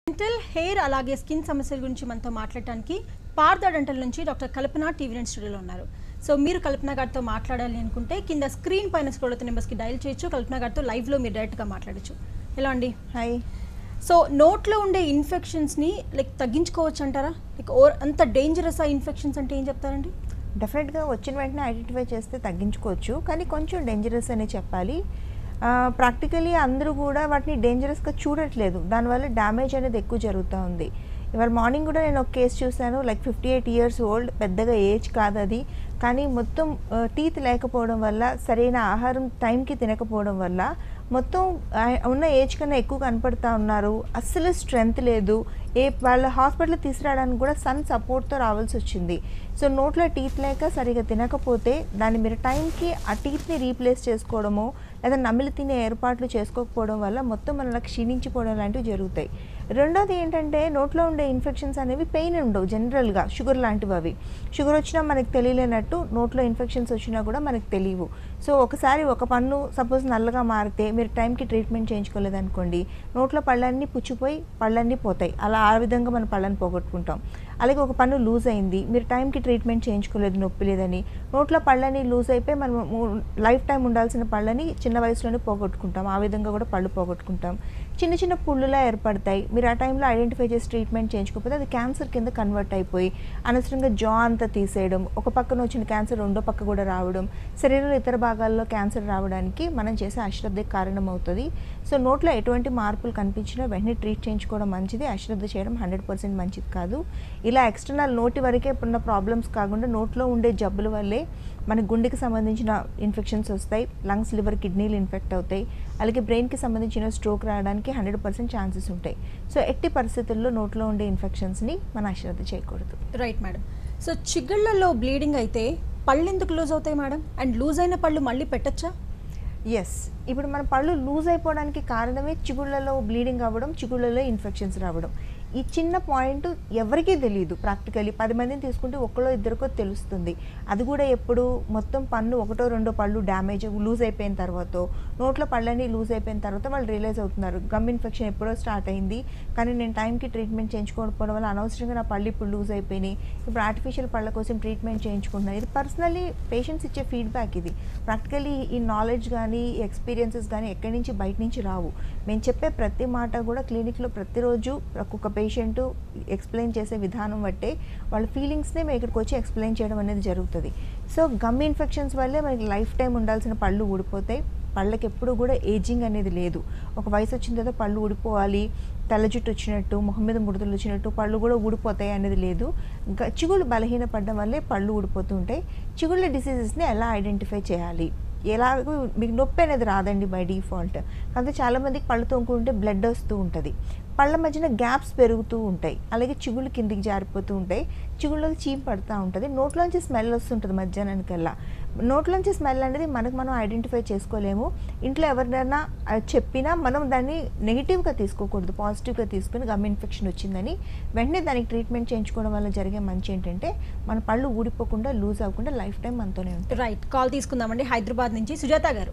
Dental hair అలాగే skin సమస్యల గురించి మనతో మాట్లాడటానికి పార్థ డెంటల్ నుంచి డాక్టర్ కల్పన టీవీ నైన్ స్టూడియోలో ఉన్నారు సో మీరు కల్పన గారితో మాట్లాడాలి అనుకుంటే కింద స్క్రీన్ పైన స్క్రోల్ అవుతున్న నెంబర్స్కి డయల్ చేయొచ్చు కల్పన గారితో లైవ్లో మీరు డైరెక్ట్గా మాట్లాడచ్చు ఎలా అండి హాయ్ సో నోట్లో ఉండే ఇన్ఫెక్షన్స్ని లైక్ తగ్గించుకోవచ్చు అంటారా లైక్ ఓ అంత డేంజరస్ ఆ ఇన్ఫెక్షన్స్ అంటే ఏం చెప్తారండి డెఫినెట్గా వచ్చిన వెంటనే ఐడెంటిఫై చేస్తే తగ్గించుకోవచ్చు కానీ కొంచెం డేంజరస్ అనే చెప్పాలి ప్రాక్టికలీ అందరూ కూడా వాటిని డేంజరస్గా చూడట్లేదు దానివల్ల డ్యామేజ్ అనేది ఎక్కువ జరుగుతూ ఉంది ఇవాళ మార్నింగ్ కూడా నేను ఒక కేసు చూశాను like fifty eight years old పెద్దగా ఏజ్ కాదు అది కానీ మొత్తం టీత్ లేకపోవడం వల్ల సరైన ఆహారం టైంకి తినకపోవడం వల్ల మొత్తం ఆ, ఉన్న ఏజ్ కన్నా ఎక్కువ కనపడతా ఉన్నారు అస్సలు స్ట్రెంగ్త్ లేదు ఏ వాళ్ళ హాస్పిటల్ తీసుకురావడానికి కూడా సన్ సపోర్ట్తో రావాల్సి వచ్చింది సో నోట్లో టీత్ లేక సరిగా తినకపోతే దాన్ని మీరు టైంకి ఆ టీత్ని రీప్లేస్ చేసుకోవడమో లేదా నమిలి తినే ఏర్పాట్లు చేసుకోకపోవడం వల్ల మొత్తం మనలో క్షీణించిపోవడం లాంటివి జరుగుతాయి రెండోది ఏంటంటే నోట్లో ఉండే ఇన్ఫెక్షన్స్ అనేవి పెయిన్ ఉండవు జనరల్గా షుగర్ లాంటివి అవి షుగర్ వచ్చినా మనకు తెలియలేనట్టు నోట్లో ఇన్ఫెక్షన్స్ వచ్చినా కూడా మనకు తెలియవు సో ఒకసారి ఒక పన్ను సపోజ్ నల్లగా మారితే మీరు టైంకి ట్రీట్మెంట్ చేయించుకోలేదనుకోండి నోట్లో పళ్ళన్నీ పుచ్చిపోయి పళ్ళన్నీ పోతాయి అలా ఆ విధంగా మన పళ్ళని పోగొట్టుకుంటాం అలాగే ఒక పన్ను లూజ్ అయింది మీరు టైంకి ట్రీట్మెంట్ చేయించుకోలేదు నొప్పి లేదని నోట్లో పళ్ళని లూజ్ అయిపోయి మనం లైఫ్ టైం ఉండాల్సిన పళ్ళని చిన్న వయసులోనే పోగొట్టుకుంటాం ఆ విధంగా కూడా పళ్ళు పోగొట్టుకుంటాం చిన్న చిన్న పుళ్ళులా ఏర్పడతాయి మీరు ఆ టైంలో ఐడెంటిఫై చేసి ట్రీట్మెంట్ చేయించుకోకపోతే అది క్యాన్సర్ కింద కన్వర్ట్ అయిపోయి అనవసరంగా జా అంతా తీసేయడం ఒక పక్కన వచ్చిన క్యాన్సర్ రెండో పక్క కూడా రావడం శరీరంలో ఇతర భాగాల్లో క్యాన్సర్ రావడానికి మనం చేసే అశ్రద్ధ కారణం అవుతుంది సో నోట్లో ఎటువంటి మార్పులు కనిపించినా వెంటనే ట్రీట్ చేయించుకోవడం మంచిది అశ్రద్ధ చేయడం హండ్రెడ్ పర్సెంట్ మంచిది కాదు ఇలా ఎక్స్టర్నల్ నోటి వరకే ఉన్న ప్రాబ్లమ్స్ కాకుండా నోట్లో ఉండే జబ్బుల వల్లే మన గుండెకి సంబంధించిన ఇన్ఫెక్షన్స్ వస్తాయి లంగ్స్ లివర్ కిడ్నీలు ఇన్ఫెక్ట్ అవుతాయి అలాగే బ్రెయిన్కి సంబంధించిన స్ట్రోక్ రావడానికి హండ్రెడ్ పర్సెంట్ ఛాన్సెస్ ఉంటాయి సో ఎట్టి పరిస్థితుల్లో నోట్లో ఉండే ఇన్ఫెక్షన్స్ని మన అశ్రద్ధ చేయకూడదు రైట్ మేడం సో చిగుళ్ళల్లో బ్లీడింగ్ అయితే పళ్ళు ఎందుకు లూజ్ అవుతాయి మేడం అండ్ లూజ్ అయిన పళ్ళు మళ్ళీ పెట్టచ్చా ఎస్ ఇప్పుడు మన పళ్ళు లూజ్ అయిపోవడానికి కారణమే చిగుళ్ళలో బ్లీడింగ్ అవ్వడం చిగుళ్ళలో ఇన్ఫెక్షన్స్ రావడం ఈ చిన్న పాయింట్ ఎవరికీ తెలియదు ప్రాక్టికలీ పది మందిని తీసుకుంటే ఒక్కలో ఇద్దరికో తెలుస్తుంది అది కూడా ఎప్పుడు మొత్తం పన్ను ఒకటో రెండో పళ్ళు డ్యామేజ్ లూజ్ అయిపోయిన తర్వాత నోట్లో పళ్ళని లూజ్ అయిపోయిన తర్వాత వాళ్ళు రియలైజ్ అవుతున్నారు గమ్ ఇన్ఫెక్షన్ ఎప్పుడో స్టార్ట్ అయింది కానీ నేను టైంకి ట్రీట్మెంట్ చేయించుకోకపోవడం వల్ల అనవసరంగా నా పళ్ళు ఇప్పుడు లూజ్ అయిపోయినాయి ఇప్పుడు ఆర్టిఫిషియల్ పళ్ళ కోసం ట్రీట్మెంట్ చేయించుకుంటున్నాను ఇది పర్సనలీ పేషెంట్స్ ఇచ్చే ఫీడ్బ్యాక్ ఇది ప్రాక్టికలీ ఈ నాలెడ్జ్ కానీ ఈ ఎక్స్పీరియన్సెస్ కానీ ఎక్కడి నుంచి బయట నుంచి రావు మేము చెప్పే ప్రతి మాట కూడా క్లినిక్లో ప్రతిరోజు ఒక్కొక్క పేషెంట్ ఎక్స్ప్లెయిన్ చేసే విధానం బట్టే వాళ్ళ ఫీలింగ్స్నే మేము ఇక్కడికి వచ్చి ఎక్స్ప్లెయిన్ చేయడం అనేది జరుగుతుంది సో గమ్ ఇన్ఫెక్షన్స్ వల్లే మనకి లైఫ్ టైం ఉండాల్సిన పళ్ళు ఊడిపోతాయి పళ్ళకి ఎప్పుడు కూడా ఏజింగ్ అనేది లేదు ఒక వయసు వచ్చిన తర్వాత పళ్ళు ఊడిపోవాలి తెల్ల జుట్టు వచ్చినట్టు మొహం మీద ముడతలు వచ్చినట్టు పళ్ళు కూడా ఊడిపోతాయి అనేది లేదు గ- చిగుళ్ళు బలహీనపడడం వల్లే పళ్ళు ఊడిపోతూ ఉంటాయి చిగుళ్ళ డిసీజెస్ని ఎలా ఐడెంటిఫై చేయాలి ఎలాగో మీకు నొప్పి అనేది రాదండి బై డిఫాల్ట్ కాకపోతే చాలామందికి పళ్ళు తోముకుంటే బ్లడ్ వస్తూ ఉంటుంది పళ్ళ మధ్యన గ్యాప్స్ పెరుగుతూ ఉంటాయి అలాగే చిగుళ్ళు కిందికి జారిపోతూ ఉంటాయి చిగుళ్ళకి చీమ్ పడుతూ ఉంటుంది నోట్లోంచి స్మెల్ వస్తుంటుంది మధ్యాహ్నానికల్లా నోట్లోంచి స్మెల్ అనేది మనకు మనం ఐడెంటిఫై చేసుకోలేము ఇంట్లో ఎవరినైనా ఆ, చెప్పినా మనం దాన్ని నెగిటివ్గా తీసుకోకూడదు పాజిటివ్గా తీసుకుని గమ్ ఇన్ఫెక్షన్ వచ్చిందని వెంటనే దానికి ట్రీట్మెంట్ చేయించుకోవడం వల్ల జరిగే మంచి ఏంటంటే మన పళ్ళు ఊడిపోకుండా లూజ్ అవ్వకుండా లైఫ్ టైం మనతోనే ఉంటాయి రైట్ కాల్ తీసుకుందామండి హైదరాబాద్ నుంచి సుజాత గారు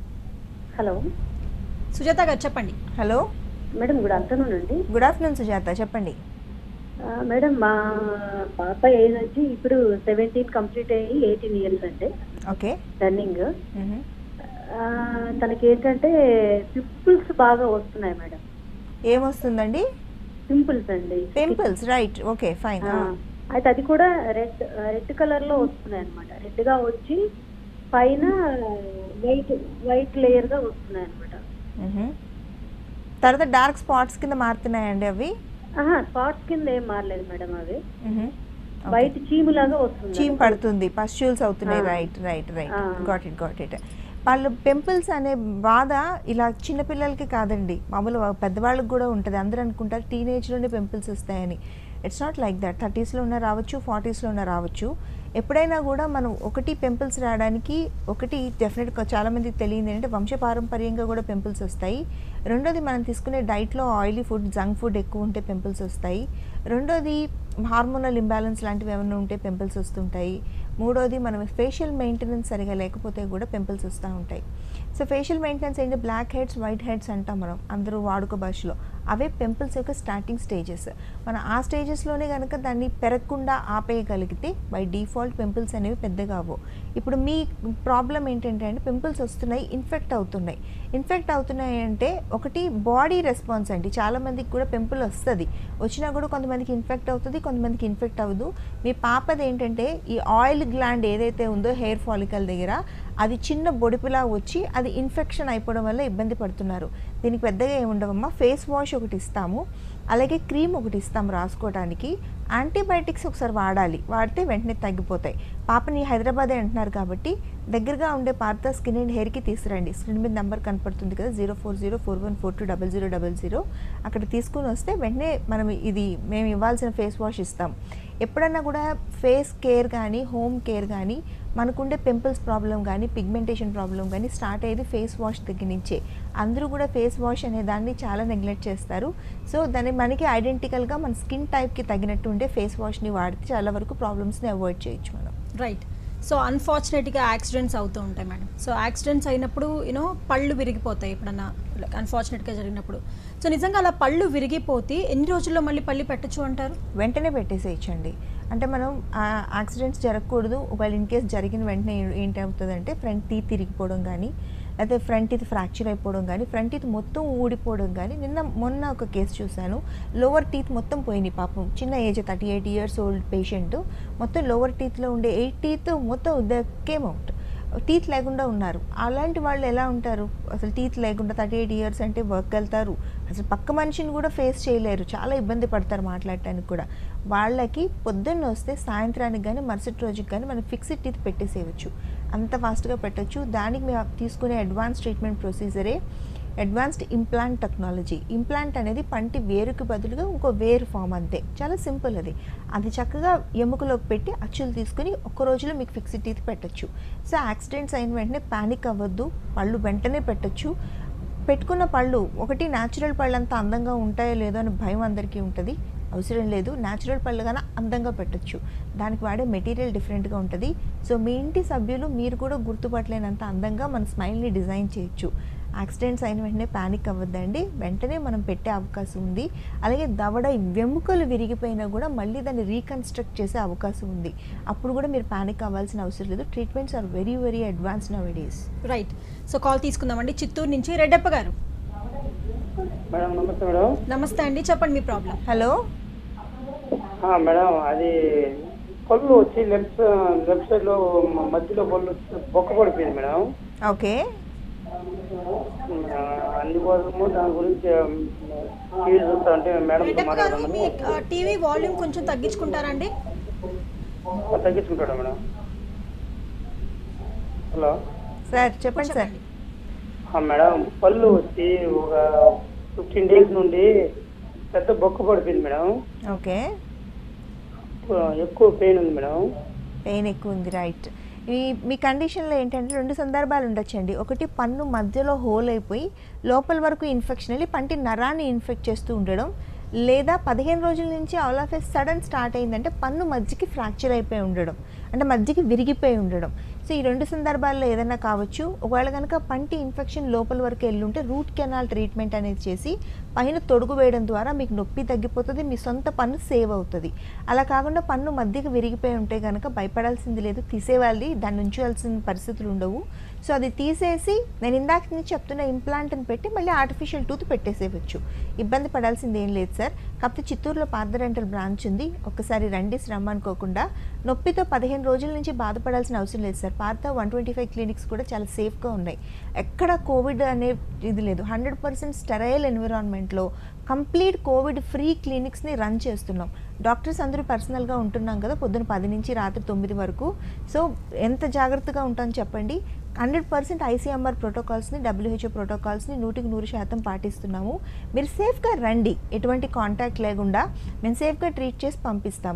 హలో సుజాత గారు చెప్పండి హలో మేడం గుడ్ ఆఫ్టర్నూన్ అండి గుడ్ ఆఫ్టర్నూన్ సుజాత చెప్పండి ఆ, మేడం మా పాప ఏజ్ వచ్చి ఇప్పుడు సెవెంటీన్ కంప్లీట్ అయ్యి ఎయిటీన్ ఇయర్స్ అండి ఓకే రన్నింగ్ మ్మ్. తనకి ఏంటంటే పింపుల్స్ బాగా వస్తున్నాయి మేడం ఏమొస్తుందండి పింపుల్స్ అండి పింపుల్స్ రైట్ ఓకే ఫైన్ ఆ, అయితే అది కూడా రెడ్ రెడ్ కలర్ లో వస్తున్నాయి అనమాట రెడ్ గా వచ్చి పైన వైట్ వైట్ లేయర్ గా వస్తున్నాయి అనమాట తర్వాత డార్క్ స్పాట్స్ కింద మారుతున్నాయండి అవి ఆహా స్పాట్స్ కింద ఏం మారలేదు మేడం అవి మ్మ్. Okay. వైట్ చీములాగా వస్తుంది చీమ్ పడుతుంది పస్ట్యూల్స్ అవుతున్నాయి ఆ. రైట్ రైట్ రైట్ ఆ. గాట్ ఇట్ గాట్ ఇట్ వాళ్ళు పింపుల్స్ అనే బాధ ఇలా చిన్నపిల్లలకి కాదండి మామూలు పెద్దవాళ్ళకి కూడా ఉంటుంది అందరూ అనుకుంటారు టీనేజ్లోనే పింపుల్స్ వస్తాయని ఇట్స్ నాట్ లైక్ దట్ థర్టీస్లో ఉన్న రావచ్చు ఫార్టీస్లో ఉన్న రావచ్చు ఎప్పుడైనా కూడా మనం ఒకటి పింపుల్స్ రావడానికి ఒకటి డెఫినెట్గా చాలామందికి తెలియదు ఏంటంటే వంశపారంపర్యంగా కూడా పింపుల్స్ వస్తాయి రెండోది మనం తీసుకునే డైట్లో ఆయిలీ ఫుడ్ జంక్ ఫుడ్ ఎక్కువ ఉంటే పింపుల్స్ వస్తాయి రెండోది హార్మోనల్ ఇంబ్యాలెన్స్ లాంటివి ఏమైనా ఉంటే పింపుల్స్ వస్తుంటాయి మూడోది మనం ఫేషియల్ మెయింటెనెన్స్ సరిగా లేకపోతే కూడా పింపుల్స్ వస్తూ ఉంటాయి సో ఫేషియల్ మెయింటెనెన్స్ ఏంటి బ్లాక్ హెడ్స్ వైట్ హెడ్స్ అంటాం మనం అందరూ వాడుక భాషలో అవే పింపుల్స్ యొక్క స్టార్టింగ్ స్టేజెస్ మనం ఆ స్టేజెస్లోనే కనుక దాన్ని పెరగకుండా ఆపేయగలిగితే బై డిఫాల్ట్ పింపుల్స్ అనేవి పెద్దగా అవ్వవు ఇప్పుడు మీ ప్రాబ్లం ఏంటంటే అంటే పింపుల్స్ వస్తున్నాయి ఇన్ఫెక్ట్ అవుతున్నాయి ఇన్ఫెక్ట్ అవుతున్నాయి అంటే ఒకటి బాడీ రెస్పాన్స్ అండి చాలామందికి కూడా పింపుల్ వస్తుంది వచ్చినా కూడా కొంతమందికి ఇన్ఫెక్ట్ అవుతుంది కొంతమందికి ఇన్ఫెక్ట్ అవ్వదు మీ పాపది ఏంటంటే ఈ ఆయిల్ గ్లాండ్ ఏదైతే ఉందో హెయిర్ ఫాలికల్ దగ్గర అది చిన్న బొడిపిలా వచ్చి అది ఇన్ఫెక్షన్ అయిపోవడం వల్ల ఇబ్బంది పడుతున్నారు దీనికి పెద్దగా ఏమి ఉండవమ్మా ఫేస్ వాష్ ఒకటి ఇస్తాము అలాగే క్రీమ్ ఒకటి ఇస్తాం రాసుకోవడానికి యాంటీబయాటిక్స్ ఒకసారి వాడాలి వాడితే వెంటనే తగ్గిపోతాయి పాపని హైదరాబాదే అంటున్నారు కాబట్టి దగ్గరగా ఉండే పార్త స్కిన్ అండ్ హెయిర్కి తీసుకురండి స్క్రీన్ మీద నెంబర్ కనపడుతుంది కదా zero four zero four one four two double zero double zero అక్కడ తీసుకుని వస్తే వెంటనే మనం ఇది మేము ఇవ్వాల్సిన ఫేస్ వాష్ ఇస్తాం ఎప్పుడన్నా కూడా ఫేస్ కేర్ కానీ హోమ్ కేర్ కానీ మనకుండే పింపుల్స్ ప్రాబ్లం కానీ పిగ్మెంటేషన్ ప్రాబ్లం కానీ స్టార్ట్ అయ్యేది ఫేస్ వాష్ దగ్గర నుంచే అందరూ కూడా ఫేస్ వాష్ అనే దాన్ని చాలా నెగ్లెక్ట్ చేస్తారు సో దాన్ని మనకి ఐడెంటికల్గా మన స్కిన్ టైప్కి తగినట్టు ఉండే ఫేస్ వాష్ని వాడితే చాలా వరకు ప్రాబ్లమ్స్ని అవాయిడ్ చేయొచ్చు మనం రైట్ సో అన్ఫార్చునేట్గా యాక్సిడెంట్స్ అవుతూ ఉంటాయి మేడం సో యాక్సిడెంట్స్ అయినప్పుడు యూనో పళ్ళు విరిగిపోతాయి ఎప్పుడన్నా అన్ఫార్చునేట్గా జరిగినప్పుడు సో నిజంగా అలా పళ్ళు విరిగిపోతే ఎన్ని రోజుల్లో మళ్ళీ పళ్ళు పెట్టచ్చు అంటారు వెంటనే పెట్టేసేయచ్చండి అంటే మనం యాక్సిడెంట్స్ జరగకూడదు ఒకవేళ ఇన్ కేస్ జరిగిన వెంటనే ఏ- ఏంటి అవుతుందంటే ఫ్రంట్ టీత్ తిరిగిపోవడం కానీ లేకపోతే ఫ్రంట్ టీత్ ఫ్రాక్చర్ అయిపోవడం కానీ ఫ్రంట్ టీత్ మొత్తం ఊడిపోవడం కానీ నిన్న మొన్న ఒక కేసు చూశాను లోవర్ టీత్ మొత్తం పోయినాయి పాపం చిన్న age thirty eight years old patient మొత్తం లోవర్ టీత్లో ఉండే ఎయిట్ టీత్ మొత్తం ద కేమ్ అవుట్ టీత్ లేకుండా ఉన్నారు అలాంటి వాళ్ళు ఎలా ఉంటారు అసలు టీత్ లేకుండా థర్టీ ఎయిట్ ఇయర్స్ అంటే వర్క్ వెళ్తారు అసలు పక్క మనిషిని కూడా ఫేస్ చేయలేరు చాలా ఇబ్బంది పడతారు మాట్లాడటానికి కూడా వాళ్ళకి పొద్దున్న వస్తే సాయంత్రానికి కానీ మరుసటి రోజుకి కానీ మనం ఫిక్స్డ్ టీత్ పెట్టేసేయచ్చు అంత ఫాస్ట్గా పెట్టొచ్చు దానికి మేము తీసుకునే అడ్వాన్స్ ట్రీట్మెంట్ ప్రొసీజరే అడ్వాన్స్డ్ ఇంప్లాంట్ టెక్నాలజీ ఇంప్లాంట్ అనేది పంటి వేరుకి బదులుగా ఇంకో వేరు ఫామ్ అంతే చాలా సింపుల్ అది అది చక్కగా ఎముకలోకి పెట్టి అచ్చులు తీసుకుని ఒక్క రోజులో మీకు ఫిక్స్డ్ టీత్ పెట్టొచ్చు సో యాక్సిడెంట్స్ అయిన వెంటనే ప్యానిక్ అవ్వద్దు పళ్ళు వెంటనే పెట్టొచ్చు పెట్టుకున్న పళ్ళు ఒకటి న్యాచురల్ పళ్ళు అంత అందంగా ఉంటాయో లేదో అని భయం అందరికీ ఉంటుంది అవసరం లేదు న్యాచురల్ పళ్ళు కన్నా అందంగా పెట్టొచ్చు దానికి వాడే మెటీరియల్ డిఫరెంట్గా ఉంటుంది సో మీ ఇంటి సభ్యులు మీరు కూడా గుర్తుపట్టలేనంత అందంగా మన స్మైల్ని డిజైన్ చేయొచ్చు యాక్సిడెంట్స్ అయిన వెంటనే ప్యానిక్ అవ్వద్దండి వెంటనే మనం పెట్టే అవకాశం ఉంది అలాగే దవడ వెముకలు విరిగిపోయినా కూడా మళ్ళీ దాన్ని రీకన్స్ట్రక్ట్ చేసే అవకాశం ఉంది అప్పుడు కూడా మీరు ప్యానిక్ అవ్వాల్సిన అవసరం లేదు treatments are very very advance nowadays right so call తీసుకుందామండి చిత్తూరు నుంచి రెడ్డప్ప గారు మేడం నమస్తే మేడం నమస్తే అండి చెప్పండి మీ ప్రాబ్లం హలో ఆ, మేడం అది పళ్ళు వచ్చి లెఫ్ట్ లెఫ్ట్ సైడ్ లో మ- మధ్యలో పళ్ళు వచ్చి బొక్క పడిపోయింది మేడం ఓకే ఆ, అందుకోసము దాని గురించి టీవీ చూస్తా అంటే మేడంతో రెడ్డప్ప గారు మీ మాట్లాడదామని టీవీ వాల్యూమ్ కొంచెం తగ్గించుకుంటారండి తగ్గించుకుంటాడా మేడం హలో సార్ చెప్పండి సార్ ఆ, మేడం పళ్ళు వచ్చి ఒక ఫిఫ్టీన్ డేస్ నుండి పెద్ద బొక్క పడిపోయింది మేడం ఓకే ఎక్కువ పెయిన్ ఉంది మేడం పెయిన్ ఎక్కువ ఉంది రైట్ ఈ మీ కండిషన్లో ఏంటంటే రెండు సందర్భాలు ఉండొచ్చండి ఒకటి పన్ను మధ్యలో హోల్ అయిపోయి లోపల వరకు ఇన్ఫెక్షన్ వెళ్ళి పంటి నరాన్ని ఇన్ఫెక్ట్ చేస్తూ ఉండడం లేదా పదిహేను రోజుల నుంచి all of a sudden start అయిందంటే పన్ను మధ్యకి ఫ్రాక్చర్ అయిపోయి ఉండడం అంటే మధ్యకి విరిగిపోయి ఉండడం సో ఈ రెండు సందర్భాల్లో ఏదైనా కావచ్చు ఒకవేళ కనుక పంటి ఇన్ఫెక్షన్ లోపల వరకు వెళ్ళుంటే రూట్ కెనాల్ ట్రీట్మెంట్ అనేది చేసి పైన తొడుగు వేయడం ద్వారా మీకు నొప్పి తగ్గిపోతుంది మీ సొంత పన్ను సేవ్ అవుతుంది అలా కాకుండా పన్ను మధ్యకి విరిగిపోయి ఉంటే కనుక భయపడాల్సింది లేదు తీసేవాలి దాన్ని ఉంచాల్సిన పరిస్థితులు ఉండవు సో అది తీసేసి నేను ఇందాక నుంచి చెప్తున్న ఇంప్లాంట్ని పెట్టి మళ్ళీ ఆర్టిఫిషియల్ టూత్ పెట్టేసేయచ్చు ఇబ్బంది పడాల్సింది ఏం లేదు సార్ కాకపోతే చిత్తూరులో పార్థరెంటల్ బ్రాంచ్ ఉంది ఒక్కసారి రండి శ్రమ అనుకోకుండా నొప్పితో పదిహేను రోజుల నుంచి బాధపడాల్సిన అవసరం లేదు sir Partha one twenty five clinics కూడా చాలా సేఫ్గా ఉన్నాయి ఎక్కడ కోవిడ్ అనే ఇది లేదు హండ్రెడ్ పర్సెంట్ స్టెరైల్ ఎన్విరాన్మెంట్లో కంప్లీట్ కోవిడ్ ఫ్రీ క్లినిక్స్ని రన్ చేస్తున్నాం డాక్టర్స్ అందరూ పర్సనల్గా ఉంటున్నాం కదా పొద్దున పది నుంచి రాత్రి తొమ్మిది వరకు సో ఎంత జాగ్రత్తగా ఉంటాం చెప్పండి హండ్రెడ్ పర్సెంట్ ఐసీఎంఆర్ ప్రోటోకాల్స్ని డబ్ల్యూహెచ్ఓ ప్రోటోకాల్స్ని నూటికి నూరు శాతం పాటిస్తున్నాము మీరు సేఫ్గా రండి ఎటువంటి కాంటాక్ట్ లేకుండా మేము సేఫ్గా ట్రీట్ చేసి పంపిస్తాము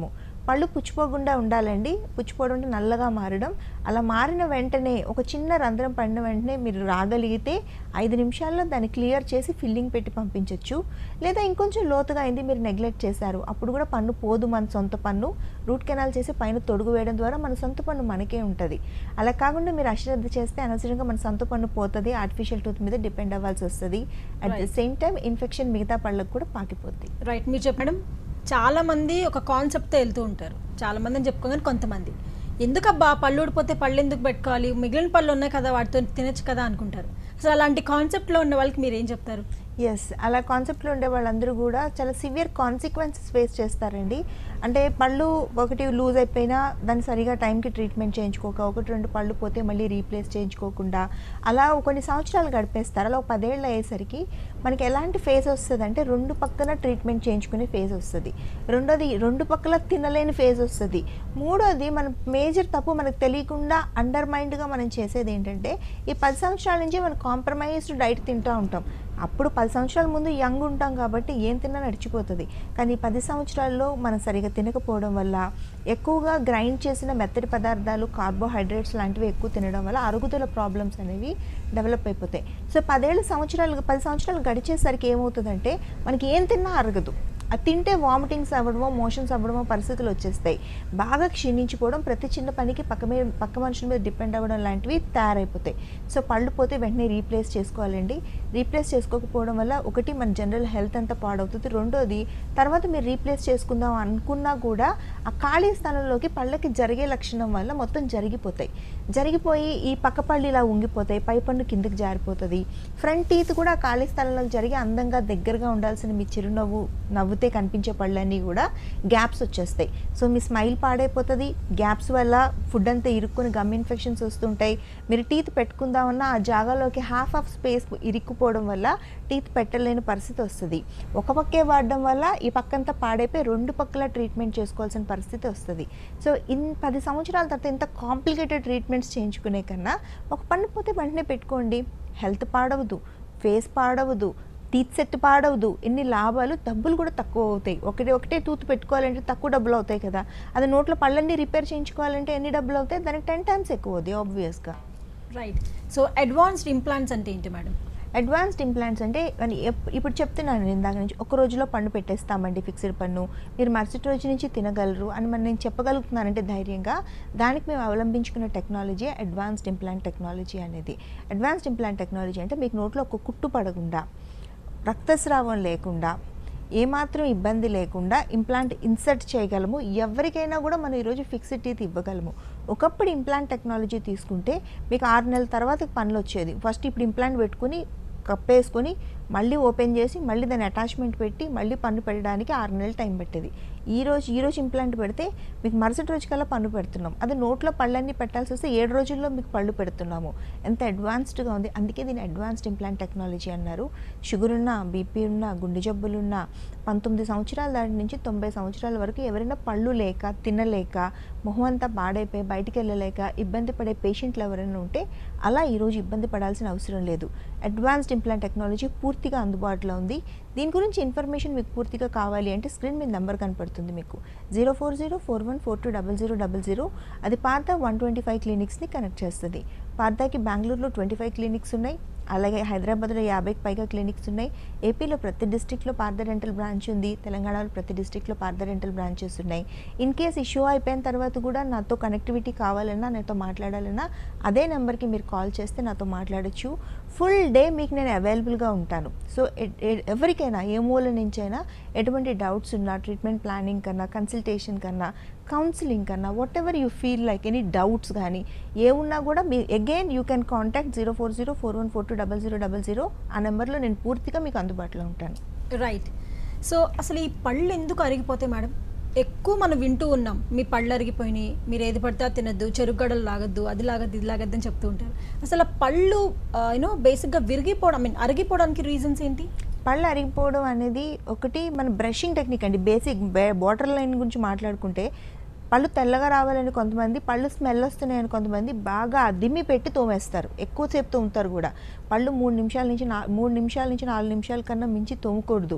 పళ్ళు పుచ్చిపోకుండా ఉండాలండి పుచ్చిపోవడం అంటే నల్లగా మారడం అలా మారిన వెంటనే ఒక చిన్న రంధ్రం పడిన వెంటనే మీరు రాగలిగితే ఐదు నిమిషాల్లో దాన్ని క్లియర్ చేసి ఫిల్లింగ్ పెట్టి పంపించవచ్చు లేదా ఇంకొంచెం లోతుగా అయింది మీరు నెగ్లెక్ట్ చేశారు అప్పుడు కూడా పన్ను పోదు మన సొంత పన్ను రూట్ కెనాల్ చేసి పైన తొడుగు వేయడం ద్వారా మన సొంత పన్ను మనకే ఉంటుంది అలా కాకుండా మీరు అశ్రద్ధ చేస్తే అనవసరంగా మన సొంత పన్ను పోతుంది ఆర్టిఫిషియల్ టూత్ మీద డిపెండ్ అవ్వాల్సి వస్తుంది at the Right. Same time infection మిగతా పళ్ళకు కూడా పాకిపోద్ది రైట్ మీరు చెప్పడం చాలా మంది ఒక కాన్సెప్ట్తో వెళ్తూ ఉంటారు చాలా మంది అని చెప్పుకోగానే కొంతమంది ఎందుకబ్బా పళ్ళు ఊడిపోతే పళ్ళు ఎందుకు పెట్టుకోవాలి మిగిలిన పళ్ళు ఉన్నాయి కదా వాటితో తినచ్చు కదా అనుకుంటారు అసలు అలాంటి కాన్సెప్ట్లో ఉన్న వాళ్ళకి మీరు ఏం చెప్తారు ఎస్ అలా కాన్సెప్ట్లో ఉండే వాళ్ళందరూ కూడా చాలా సివియర్ కాన్సిక్వెన్సెస్ ఫేస్ చేస్తారండి అంటే పళ్ళు ఒకటి లూజ్ అయిపోయినా దాన్ని సరిగా టైంకి ట్రీట్మెంట్ చేయించుకోక ఒకటి రెండు పళ్ళు పోతే మళ్ళీ రీప్లేస్ చేయించుకోకుండా అలా కొన్ని సంవత్సరాలు గడిపేస్తారు అలా ఒక పదేళ్ళు అయ్యేసరికి మనకి ఎలాంటి ఫేజ్ వస్తుంది అంటే రెండు పక్కన ట్రీట్మెంట్ చేయించుకునే ఫేజ్ వస్తుంది రెండోది రెండు పక్కల తినలేని ఫేజ్ వస్తుంది మూడోది మన మేజర్ తప్పు మనకు తెలియకుండా అండర్ మైండ్గా మనం చేసేది ఏంటంటే ఈ పది సంవత్సరాల నుంచి మనం కాంప్రమైజ్డ్ డైట్ తింటూ ఉంటాం అప్పుడు పది సంవత్సరాల ముందు యంగ్ ఉంటాం కాబట్టి ఏం తిన్నా నడిచిపోతుంది కానీ ఈ పది సంవత్సరాల్లో మనం సరిగా తినకపోవడం వల్ల ఎక్కువగా గ్రైండ్ చేసిన మెత్తటి పదార్థాలు కార్బోహైడ్రేట్స్ లాంటివి ఎక్కువ తినడం వల్ల అరుగుదల ప్రాబ్లమ్స్ అనేవి డెవలప్ అయిపోతాయి సో పదేళ్ళు సంవత్సరాలు పది సంవత్సరాలు గడిచేసరికి ఏమవుతుందంటే మనకి ఏం తిన్నా అరగదు అది తింటే వామిటింగ్స్ అవ్వడమో మోషన్స్ అవ్వడమో పరిస్థితులు వచ్చేస్తాయి బాగా క్షీణించిపోవడం ప్రతి చిన్న పనికి పక్క మీద పక్క మనుషుల మీద డిపెండ్ అవ్వడం లాంటివి తయారైపోతాయి సో పళ్ళు పోతే వెంటనే రీప్లేస్ చేసుకోవాలండి రీప్లేస్ చేసుకోకపోవడం వల్ల ఒకటి మన జనరల్ హెల్త్ అంతా పాడవుతుంది రెండోది తర్వాత మీరు రీప్లేస్ చేసుకుందాం అనుకున్నా కూడా ఆ ఖాళీ స్థలంలోకి పళ్ళకి జరిగే లక్షణం వల్ల మొత్తం జరిగిపోతాయి జరిగిపోయి ఈ పక్క పళ్ళు ఇలా ఉంగిపోతాయి పై పన్ను కిందకి జారిపోతుంది ఫ్రంట్ టీత్ కూడా ఆ ఖాళీ స్థలంలోకి జరిగి అందంగా దగ్గరగా ఉండాల్సిన మీ చిరునవ్వు నవ్వుతే కనిపించే పళ్ళన్నీ కూడా గ్యాప్స్ వచ్చేస్తాయి సో మీ స్మైల్ పాడైపోతుంది గ్యాప్స్ వల్ల ఫుడ్ అంతా ఇరుక్కుని గమ్ ఇన్ఫెక్షన్స్ వస్తుంటాయి మీరు టీత్ పెట్టుకుందామన్నా ఆ జాగాలోకి హాఫ్ ఆఫ్ స్పేస్ ఇరుక్కుపోవడం వల్ల టీత్ పెట్టలేని పరిస్థితి వస్తుంది ఒక పక్కే వాడడం వల్ల ఈ పక్కంతా పాడైపోయి రెండు పక్కల ట్రీట్మెంట్ చేసుకోవాల్సిన పరిస్థితి వస్తుంది సో ఇన్ పది సంవత్సరాల తర్వాత ఇంత కాంప్లికేటెడ్ ట్రీట్మెంట్స్ చేయించుకునే కన్నా ఒక పన్ను పోతే వెంటనే పెట్టుకోండి హెల్త్ పాడవదు ఫేస్ పాడవదు టీత్ సెట్ పాడవదు ఎన్ని లాభాలు డబ్బులు కూడా తక్కువ అవుతాయి ఒకటి ఒకటే టూత్ పెట్టుకోవాలంటే తక్కువ డబ్బులు అవుతాయి కదా అది నోట్లో పళ్ళన్నీ రిపేర్ చేయించుకోవాలంటే ఎన్ని డబ్బులు అవుతాయి దానికి టెన్ టైమ్స్ ఎక్కువ అవుతాయి ఆబ్వియస్గా రైట్ సో అడ్వాన్స్డ్ ఇంప్లాంట్స్ అంటే ఏంటి మేడం అడ్వాన్స్డ్ ఇంప్లాంట్స్ అంటే అని ఎప్- ఇప్పుడు చెప్తున్నాను నేను ఇందాక నుంచి ఒక రోజులో పన్ను పెట్టేస్తామండి ఫిక్స్డ్ పన్ను మీరు మరుసటి రోజు నుంచి తినగలరు అని మనం నేను చెప్పగలుగుతున్నానంటే ధైర్యంగా దానికి మేము అవలంబించుకున్న టెక్నాలజీ అడ్వాన్స్డ్ ఇంప్లాంట్ టెక్నాలజీ అనేది అడ్వాన్స్డ్ ఇంప్లాంట్ టెక్నాలజీ అంటే మీకు నోట్లో ఒక కుట్టు పడకుండా రక్తస్రావం లేకుండా ఏమాత్రం ఇబ్బంది లేకుండా ఇంప్లాంట్ ఇన్సర్ట్ చేయగలము ఎవరికైనా కూడా మనం ఈరోజు ఫిక్స్డ్ టీత్ ఇవ్వగలము ఒకప్పుడు ఇంప్లాంట్ టెక్నాలజీ తీసుకుంటే మీకు ఆరు నెలల తర్వాత పనులు వచ్చేది ఫస్ట్ ఇప్పుడు ఇంప్లాంట్ పెట్టుకుని కప్పేసుకొని మళ్ళీ ఓపెన్ చేసి మళ్ళీ దాన్ని అటాచ్మెంట్ పెట్టి మళ్ళీ పన్ను పెట్టడానికి ఆరు నెలలు టైం పట్టేది ఈ రోజు ఈ రోజు ఇంప్లాంట్ పెడితే మీకు మరుసటి రోజు కల్లా పన్ను పెడుతున్నాం అదే నోట్లో పళ్ళన్నీ పెట్టాల్సి వస్తే ఏడు రోజుల్లో మీకు పళ్ళు పెడుతున్నాము ఎంత అడ్వాన్స్డ్గా ఉంది అందుకే దీన్ని అడ్వాన్స్డ్ ఇంప్లాంట్ టెక్నాలజీ అన్నారు షుగర్ ఉన్నా బీపీ ఉన్నా గుండె జబ్బులున్నా పంతొమ్మిది సంవత్సరాల దాటి నుంచి తొంభై సంవత్సరాల వరకు ఎవరైనా పళ్ళు లేక తినలేక మొహం అంతా పాడైపోయి బయటికి వెళ్ళలేక ఇబ్బంది పడే పేషెంట్లు ఎవరైనా ఉంటే అలా ఈరోజు ఇబ్బంది పడాల్సిన అవసరం లేదు అడ్వాన్స్డ్ ఇంప్లాంట్ టెక్నాలజీ పూర్తిగా అందుబాటులో ఉంది దీని గురించి ఇన్ఫర్మేషన్ మీకు పూర్తిగా కావాలి అంటే స్క్రీన్ మీద నెంబర్ కనపడుతుంది మీకు zero four zero four one four two double zero double zero అది పాత వన్ ట్వంటీ ఫైవ్ క్లినిక్స్ని కనెక్ట్ చేస్తుంది పార్దాకి బెంగళూరులో ట్వంటీ ఫైవ్ క్లినిక్స్ ఉన్నాయి అలాగే హైదరాబాద్లో యాభైకి పైగా క్లినిక్స్ ఉన్నాయి ఏపీలో ప్రతి డిస్టిక్లో పార్థ డెంటల్ బ్రాంచ్ ఉంది తెలంగాణలో ప్రతి డిస్టిక్లో పార్థ డెంటల్ బ్రాంచెస్ ఉన్నాయి ఇన్ కేస్ ఇష్యూ అయిపోయిన తర్వాత కూడా నాతో కనెక్టివిటీ కావాలన్నా నాతో మాట్లాడాలన్నా అదే నెంబర్కి మీరు కాల్ చేస్తే నాతో మాట్లాడొచ్చు ఫుల్ డే మీకు నేను అవైలబుల్గా ఉంటాను సో ఎ- ఎ- ఎవరికైనా ఏ మూల నుంచైనా ఎటువంటి డౌట్స్ ఉన్నా ట్రీట్మెంట్ ప్లానింగ్ కన్నా కన్సల్టేషన్ కన్నా కౌన్సిలింగ్ కన్నా whatever you feel like any doubts కానీ ఏ ఉన్నా కూడా మీ again you can contact zero four zero four one four two double zero double zero ఆ నెంబర్లో నేను పూర్తిగా మీకు అందుబాటులో ఉంటాను రైట్ సో అసలు ఈ పళ్ళు ఎందుకు అరిగిపోతాయి మేడం ఎక్కువ మనం వింటూ ఉన్నాం మీ పళ్ళు అరిగిపోయినాయి మీరు ఏది పడితే అది తినద్దు చెరుగడలు లాగద్దు అది లాగద్దు ఇది లాగద్దు అని చెప్తూ ఉంటారు అసలు ఆ పళ్ళు యూనో బేసిక్గా విరిగిపోవడం ఐ మీన్ అరిగిపోవడానికి రీజన్స్ ఏంటి పళ్ళు అరిగిపోవడం అనేది ఒకటి మన బ్రషింగ్ టెక్నిక్ అండి బేసిక్ వాటర్ లైన్ గురించి మాట్లాడుకుంటే పళ్ళు తెల్లగా రావాలని కొంతమంది పళ్ళు స్మెల్ వస్తున్నాయని కొంతమంది బాగా అదిమి పెట్టి తోమేస్తారు ఎక్కువసేపు తోముతారు కూడా పళ్ళు మూడు నిమిషాల నుంచి నా మూడు నిమిషాల నుంచి నాలుగు నిమిషాల కన్నా మించి తోమకూడదు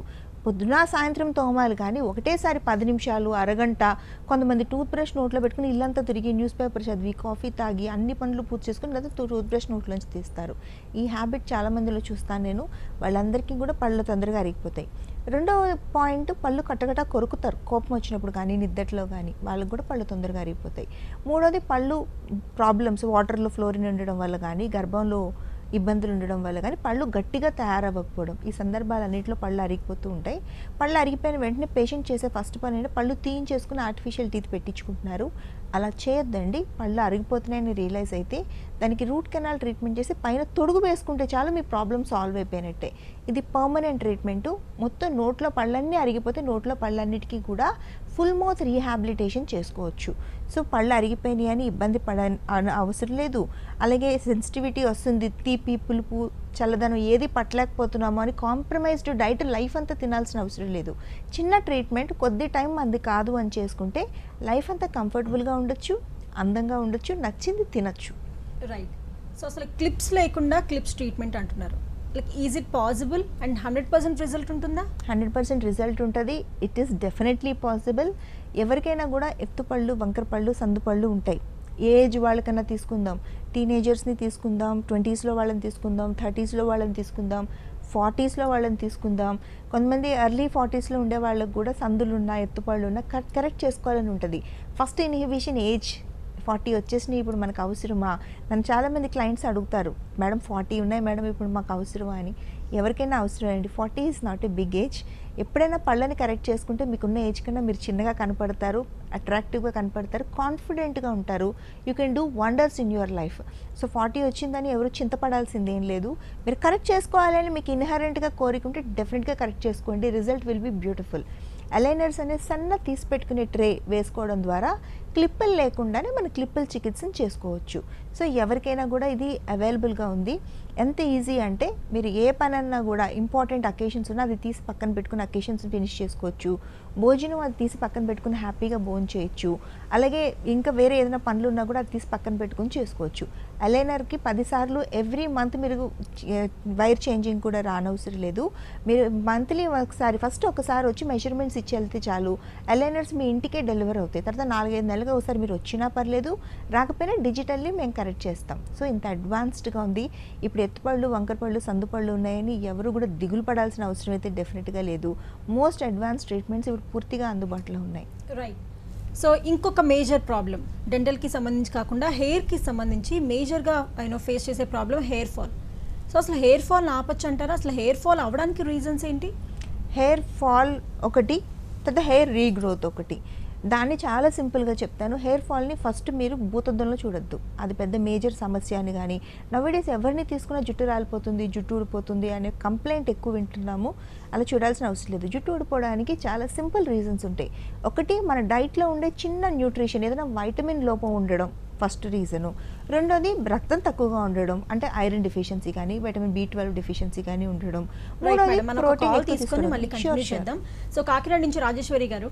పొద్దున సాయంత్రం తోమాలి కానీ ఒకటేసారి పది నిమిషాలు అరగంట కొంతమంది టూత్ బ్రష్ నోట్లో పెట్టుకుని ఇల్లంతా తిరిగి న్యూస్ పేపర్ చదివి కాఫీ తాగి అన్ని పనులు పూర్తి చేసుకుని లేదా టూత్ బ్రష్ నోట్లోంచి తీస్తారు ఈ హ్యాబిట్ చాలా మందిలో చూస్తాను నేను వాళ్ళందరికీ కూడా పళ్ళు తొందరగా అరిగిపోతాయి రెండవ పాయింట్ పళ్ళు కట్టకట కొరుకుతారు కోపం వచ్చినప్పుడు కానీ నిద్దట్లో కానీ వాళ్ళకి కూడా పళ్ళు తొందరగా అరిగిపోతాయి మూడోది పళ్ళు ప్రాబ్లమ్స్ వాటర్లో ఫ్లోరిన్ ఉండడం వల్ల కానీ గర్భంలో ఇబ్బందులు ఉండడం వల్ల కానీ పళ్ళు గట్టిగా తయారవ్వకపోవడం ఈ సందర్భాలన్నింటిలో పళ్ళు అరిగిపోతూ ఉంటాయి పళ్ళు అరిగిపోయిన వెంటనే పేషెంట్ చేసే ఫస్ట్ పని ఏంటంటే పళ్ళు తీయించేసుకుని ఆర్టిఫిషియల్ టీత్ పెట్టించుకుంటున్నారు అలా చేయొద్దండి పళ్ళు అరిగిపోతున్నాయని రియలైజ్ అయితే దానికి రూట్ కెనాల్ ట్రీట్మెంట్ చేసి పైన తొడుగు వేసుకుంటే చాలు మీ ప్రాబ్లం సాల్వ్ అయిపోయినట్టే ఇది పర్మనెంట్ ట్రీట్మెంటు మొత్తం నోట్లో పళ్ళన్నీ అరిగిపోతే నోట్లో పళ్ళన్నిటికీ కూడా ఫుల్ మౌత్ రీహాబిలిటేషన్ చేసుకోవచ్చు సో పళ్ళు అరిగిపోయినాయి అని ఇబ్బంది పడ అన- అవసరం లేదు అలాగే సెన్సిటివిటీ వస్తుంది తీపి పులుపు చల్లదనం ఏది పట్టలేకపోతున్నామో అని కాంప్రమైజ్డ్ డైట్ లైఫ్ అంతా తినాల్సిన అవసరం లేదు చిన్న ట్రీట్మెంట్ కొద్ది టైం మంది కాదు అని చేసుకుంటే లైఫ్ అంతా కంఫర్టబుల్గా ఉండొచ్చు అందంగా ఉండొచ్చు నచ్చింది తినచ్చు రైట్ సో అసలు క్లిప్స్ లేకుండా క్లిప్స్ ట్రీట్మెంట్ అంటున్నారు like is it possible and hundred percent result ఉంటుందా హండ్రెడ్ పర్సెంట్ రిజల్ట్ ఉంటుంది ఇట్ ఈస్ డెఫినెట్లీ పాసిబుల్ ఎవరికైనా కూడా ఎత్తుపళ్ళు వంకర పళ్ళు సందు పళ్ళు ఉంటాయి ఏ ఏజ్ వాళ్ళకన్నా తీసుకుందాం టీనేజర్స్ని తీసుకుందాం ట్వంటీస్లో వాళ్ళని తీసుకుందాం థర్టీస్లో వాళ్ళని తీసుకుందాం ఫార్టీస్లో వాళ్ళని తీసుకుందాం కొంతమంది ఎర్లీ ఫార్టీస్లో ఉండే వాళ్ళకి కూడా సందులు ఉన్నా ఎత్తుపళ్ళు ఉన్నా కరెక్ట్ కరెక్ట్ చేసుకోవాలని ఉంటుంది ఫస్ట్ ఇన్హిబిషన్ ఏజ్ ఫార్టీ వచ్చేసినాయి ఇప్పుడు మనకు అవసరమా నన్ను చాలామంది క్లయింట్స్ అడుగుతారు మేడం ఫార్టీ ఉన్నాయి మేడం ఇప్పుడు మాకు అవసరమా అని ఎవరికైనా అవసరం అండి forty is not a big age ఎప్పుడైనా పళ్ళని కరెక్ట్ చేసుకుంటే మీకున్న ఏజ్ కన్నా మీరు చిన్నగా కనపడతారు అట్రాక్టివ్గా కనపడతారు కాన్ఫిడెంట్గా ఉంటారు you can do wonders in your life so forty వచ్చిందని ఎవరు చింతపడాల్సింది ఏం లేదు మీరు కరెక్ట్ చేసుకోవాలని మీకు ఇన్హరెంట్గా కోరిక ఉంటే డెఫినెట్గా కరెక్ట్ చేసుకోండి result will be beautiful aligners అనే సన్న తీసి పెట్టుకునే ట్రే వేసుకోవడం ద్వారా క్లిప్పులు లేకుండానే మన క్లిప్పుల చికిత్సను చేసుకోవచ్చు సో ఎవరికైనా కూడా ఇది అవైలబుల్గా ఉంది ఎంత ఈజీ అంటే మీరు ఏ పనన్నా కూడా ఇంపార్టెంట్ అకేషన్స్ ఉన్నా అది తీసి పక్కన పెట్టుకుని అకేషన్స్ ఫినిష్ చేసుకోవచ్చు భోజనం అది తీసి పక్కన పెట్టుకుని హ్యాపీగా భోజనం చేయొచ్చు అలాగే ఇంకా వేరే ఏదైనా పనులు ఉన్నా కూడా అది తీసి పక్కన పెట్టుకుని చేసుకోవచ్చు అలైనర్కి పదిసార్లు ఎవ్రీ మంత్ మీరు చే- వైర్ చేంజింగ్ కూడా రానవసరం లేదు మీరు మంత్లీ ఒకసారి ఫస్ట్ ఒకసారి వచ్చి మెజర్మెంట్స్ ఇచ్చి వెళ్తే చాలు అలైనర్స్ మీ ఇంటికే డెలివర్ అవుతాయి తర్వాత నాలుగైదు నెలలుగా ఒకసారి మీరు వచ్చినా పర్లేదు రాకపోయినా డిజిటల్లీ మేము కరెక్ట్ చేస్తాం సో ఇంత అడ్వాన్స్డ్గా ఉంది ఇప్పుడు ఎత్తుపళ్ళు వంకరపళ్ళు సందుపళ్ళు ఉన్నాయని ఎవరు కూడా దిగులు పడాల్సిన అవసరం అయితే డెఫినెట్గా లేదు మోస్ట్ అడ్వాన్స్ ట్రీట్మెంట్స్ ఇప్పుడు పూర్తిగా అందుబాటులో ఉన్నాయి రైట్ సో ఇంకొక మేజర్ ప్రాబ్లం డెంటల్కి సంబంధించి కాకుండా హెయిర్కి సంబంధించి మేజర్గా ఆయన ఫేస్ చేసే ప్రాబ్లం హెయిర్ ఫాల్ సో అసలు హెయిర్ ఫాల్ ఆపచ్చు అంటారా అసలు హెయిర్ ఫాల్ అవ్వడానికి రీజన్స్ ఏంటి హెయిర్ ఫాల్ ఒకటి తర్వాత హెయిర్ రీగ్రోత్ ఒకటి దాన్ని చాలా సింపుల్గా చెప్తాను హెయిర్ ఫాల్ని ఫస్ట్ మీరు భూతద్దంలో చూడొద్దు అది పెద్ద మేజర్ సమస్య అని కానీ నవ్వేడేస్ ఎవరిని తీసుకున్నా జుట్టు రాలిపోతుంది జుట్టు ఊడిపోతుంది అనే కంప్లైంట్ ఎక్కువ వింటున్నాము అలా చూడాల్సిన అవసరం లేదు జుట్టు ఊడిపోవడానికి చాలా సింపుల్ రీజన్స్ ఉంటాయి ఒకటి మన డైట్లో ఉండే చిన్న న్యూట్రిషన్ ఏదైనా వైటమిన్ లోపం ఉండడం ఫస్ట్ రీజను రెండోది రక్తం తక్కువగా ఉండడం అంటే ఐరన్ డెఫిషియన్సీ కానీ విటమిన్ బి ట్వెల్వ్ డెఫిషియన్సీ కానీ ఉండడం రైట్ మూడోది మేడం మనం ప్రోటీన్ కాల్ ఎక్కువ తీసుకొని తీసుకోవడం. మళ్ళీ Sure, కంటిన్యూ sure. చేద్దాం సో కాకినాడ నుంచి రాజేశ్వరి గారు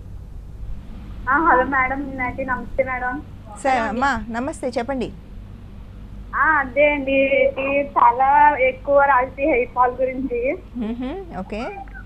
ఆ, హలో మేడం నాటి నమస్తే మేడం సరే అమ్మా నమస్తే చెప్పండి ఆ, అదే అండి ఇది చాలా ఎక్కువ రాసి హెయిర్ ఫాల్ గురించి మ్మ్హమ్, ఓకే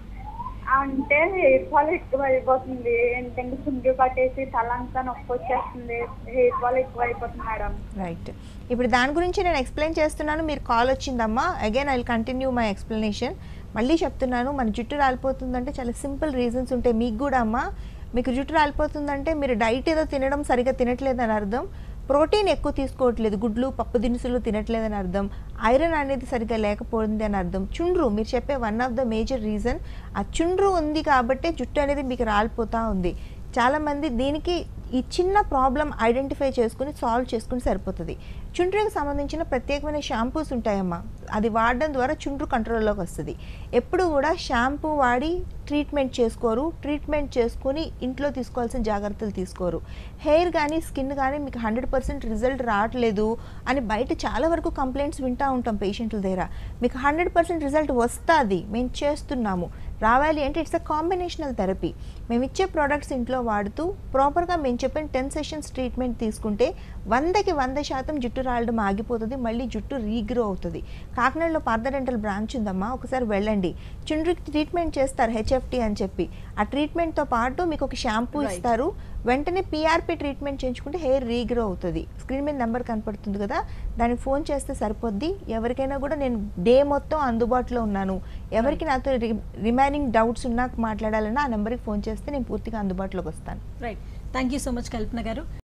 అంటే హెయిర్ ఫాల్ ఎక్కువ అయిపోతుంది ఏంటంటే చుండ్రు పట్టేసి తల అంతా నొప్పి వచ్చేస్తుంది హెయిర్ ఫాల్ ఎక్కువ అయిపోతుంది మేడం రైట్ ఇప్పుడు దాని గురించి నేను ఎక్స్ప్లెయిన్ చేస్తున్నాను మీరు కాల్ వచ్చిందమ్మా again I continue my explanation మళ్ళీ చెప్తున్నాను మన జుట్టు రాలిపోతుందంటే చాలా సింపుల్ రీజన్స్ ఉంటాయి మీకు కూడా అమ్మా మీకు జుట్టు రాలిపోతుందంటే మీరు డైట్ ఏదో తినడం సరిగా తినట్లేదని అర్థం ప్రోటీన్ ఎక్కువ తీసుకోవట్లేదు గుడ్లు పప్పు దినుసులు తినట్లేదని అర్థం ఐరన్ అనేది సరిగ్గా లేకపోయింది అని అర్థం చుండ్రు మీరు చెప్పే one of the major reason ఆ చుండ్రు ఉంది కాబట్టే జుట్టు అనేది మీకు రాలిపోతూ ఉంది చాలామంది దీనికి ఈ చిన్న ప్రాబ్లం ఐడెంటిఫై చేసుకుని సాల్వ్ చేసుకుని సరిపోతుంది చుండ్రుకి సంబంధించిన ప్రత్యేకమైన షాంపూస్ ఉంటాయమ్మా అది వాడడం ద్వారా చుండ్రు కంట్రోల్లోకి వస్తుంది ఎప్పుడు కూడా షాంపూ వాడి ట్రీట్మెంట్ చేసుకోరు ట్రీట్మెంట్ చేసుకుని ఇంట్లో తీసుకోవాల్సిన జాగ్రత్తలు తీసుకోరు హెయిర్ కానీ స్కిన్ కానీ మీకు హండ్రెడ్ పర్సెంట్ రిజల్ట్ రావట్లేదు అని బయట చాలా వరకు కంప్లైంట్స్ వింటూ ఉంటాం పేషెంట్ల దగ్గర మీకు హండ్రెడ్ పర్సెంట్ రిజల్ట్ వస్తుంది మేము చేస్తున్నాము రావాలి అంటే ఇట్స్ అ కాంబినేషనల్ థెరపీ మేము ఇచ్చే ప్రోడక్ట్స్ ఇంట్లో వాడుతూ ప్రాపర్గా మేము చెప్పిన టెన్ సెషన్స్ ట్రీట్మెంట్ తీసుకుంటే వందకి వంద శాతం జుట్టు రాలడం ఆగిపోతుంది మళ్ళీ జుట్టు రీగ్రో అవుతుంది కాకినాడలో పార్థ డెంటల్ బ్రాంచ్ ఉందమ్మా ఒకసారి వెళ్ళండి చుండ్రికి ట్రీట్మెంట్ చేస్తారు హెచ్ఎఫ్టీ అని చెప్పి ఆ ట్రీట్మెంట్తో పాటు మీకు ఒక షాంపూ Right. ఇస్తారు వెంటనే పీఆర్పీ ట్రీట్మెంట్ చేయించుకుంటే హెయిర్ రీగ్రో అవుతుంది స్క్రీన్ మీద నెంబర్ కనపడుతుంది కదా దానికి ఫోన్ చేస్తే సరిపోద్ది ఎవరికైనా కూడా నేను డే మొత్తం అందుబాటులో ఉన్నాను ఎవరికి నాతో రిమైనింగ్ డౌట్స్ ఉన్నా మాట్లాడాలన్నా ఆ నెంబర్కి ఫోన్ చేస్తే నేను పూర్తిగా అందుబాటులోకి వస్తాను right thank you so much Kalpana గారు